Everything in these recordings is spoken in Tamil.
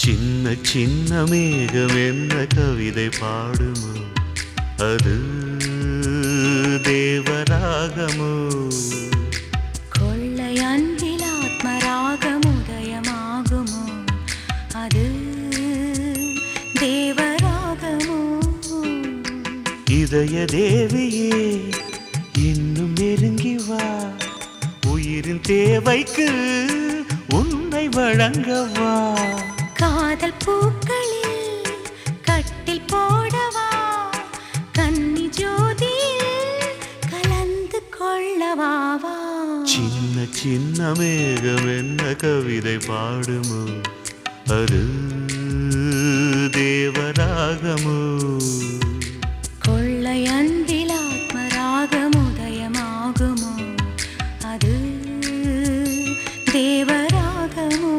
சின்ன சின்ன மேகம் என்ன கவிதை பாடுமோ அது தேவராகமோ கொள்ளை அன்பில் ஆத்மராகம் உதயமாகுமோ அது தேவராகமோ இதய தேவியே இன்னும் நெருங்கி வா உயிரின் தேவைக்கு உன்னை வழங்கவா காதல் பூக்களில் கட்டில் போடவா கன்னி ஜோதியில் கலந்து கொள்ளவாவா சின்ன சின்ன மேகம் என்ன கவிதை பாடுமோ அது தேவராகமோ கொள்ளை அன்பில் ஆத்மராகம் உதயமாகுமோ அது தேவராகமோ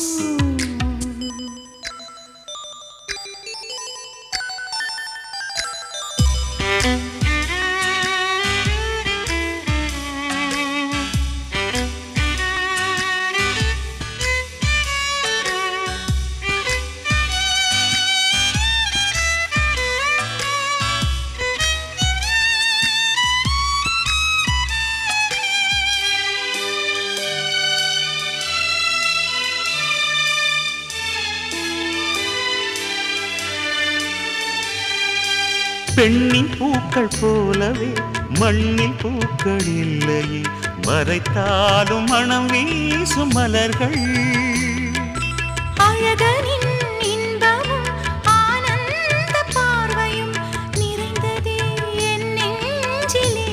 பெண்ணின் பூக்கள் போலவே மண்ணில் பூக்கள் இல்லையே மறைத்தாலும் மனம் வீசும் மலர்கள் அழகனின் இன்பமும் ஆனந்த பார்வையும் நிறைந்ததே என் நெஞ்சிலே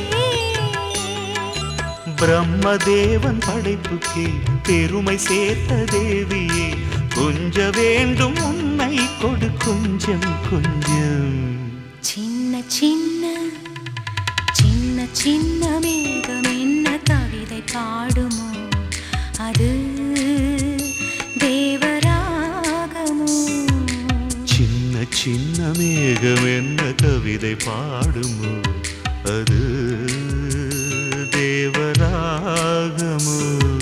பிரம்மதேவன் படைப்புக்கே பெருமை சேர்த்த தேவியே கொஞ்ச வேண்டும் உன்னை கொடு கொஞ்சம் கொஞ்சம் சின்ன சின்ன சின்ன சின்ன மேகம் என்ன கவிதை பாடுமோ அது தேவராகமோ சின்ன சின்ன மேகம் என்ன கவிதை பாடுமோ அது தேவராகமோ